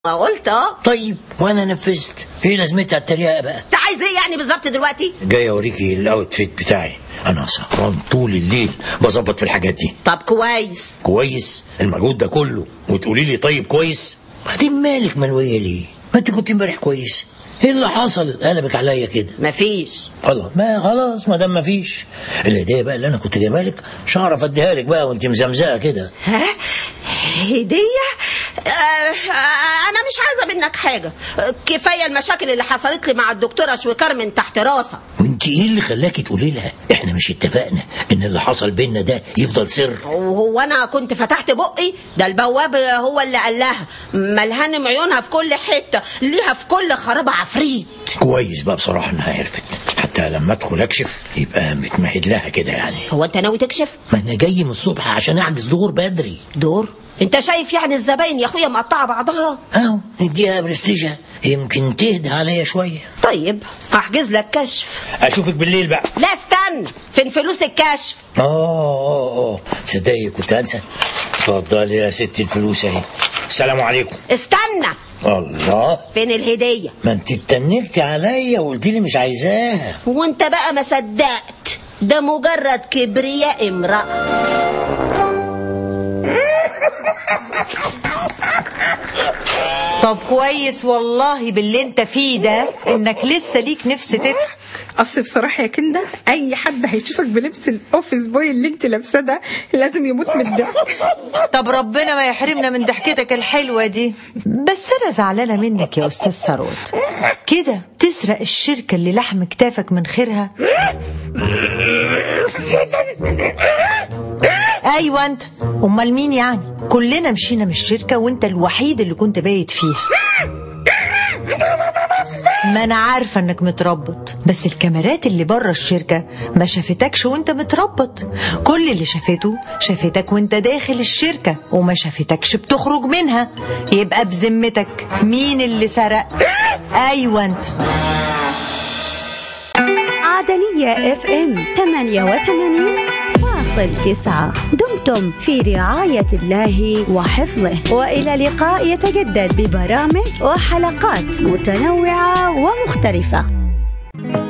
ما قلت اه طيب وانا نفذت ايه لازمتها التريقه بقى انت عايز ايه يعني بالظبط دلوقتي جاي اوريكي الاوتفيت بتاعي انا سهران طول الليل بظبط في الحاجات دي طب كويس كويس المجهود ده كله وتقولي لي طيب كويس بعدين مالك ملويه ليه ما انت كنت امبارح كويس ايه اللي حصل قلبك عليا كده مفيش الله ما خلاص ما دام ما فيش الهديه بقى اللي انا كنت جايبها لك مش هعرف اديها لك بقى وانت مزمزقه كده ها هدية آه أنا مش عايزة منك حاجة آه، كفاية المشاكل اللي حصلت لي مع الدكتورة شويكار من تحت راسها وانت ايه اللي خلاكي تقولي لها احنا مش اتفقنا ان اللي حصل بينا ده يفضل سر وهو أنا كنت فتحت بقي ده البواب هو اللي قال لها ملهانم عيونها في كل حتة ليها في كل خرابة عفريت كويس بقى بصراحه انها عرفت حتى لما ادخل اكشف يبقى متمهد لها كده يعني هو أنت ناوي تكشف ما انا جاي من الصبح عشان احجز دور بدري دور أنت شايف يعني الزباين يا أخويا مقطعة بعضها اهو نديها برستيجة يمكن تهدى عليا شويه طيب هحجز لك كشف اشوفك بالليل بقى لا استنى فين فلوس الكشف اه اه اه تصدقي كنت انسى اتفضلي يا ستي الفلوس اهي السلام عليكم استنى الله فين الهدية ما انت اتنكتي عليا وقلت لي مش عايزاها وانت بقى ما صدقت ده مجرد كبرياء امرأة طب كويس والله باللي انت فيه ده انك لسه ليك نفس تضحك اصل بصراحه يا كنده اي حد هيشوفك بلبس الاوفيس بوي اللي انت لابساه ده لازم يموت من الضحك طب ربنا ما يحرمنا من ضحكتك الحلوة دي بس أنا زعلانة منك يا أستاذ ثروت كده تسرق الشركة اللي لحم كتافك من خيرها أيوة أنت أمال مين يعني كلنا مشينا من الشركة وأنت الوحيد اللي كنت بايت فيها ما انا عارفه انك متربط بس الكاميرات اللي بره الشركه ما شافتكش وانت متربط كل اللي شافته شافتك وانت داخل الشركه وما شافتكش بتخرج منها يبقى بذمتك مين اللي سرق ايوه انت عدنية اف ام 88 فاصل تسعة دمتم في رعاية الله وحفظه وإلى لقاء يتجدد ببرامج وحلقات متنوعة ومختلفة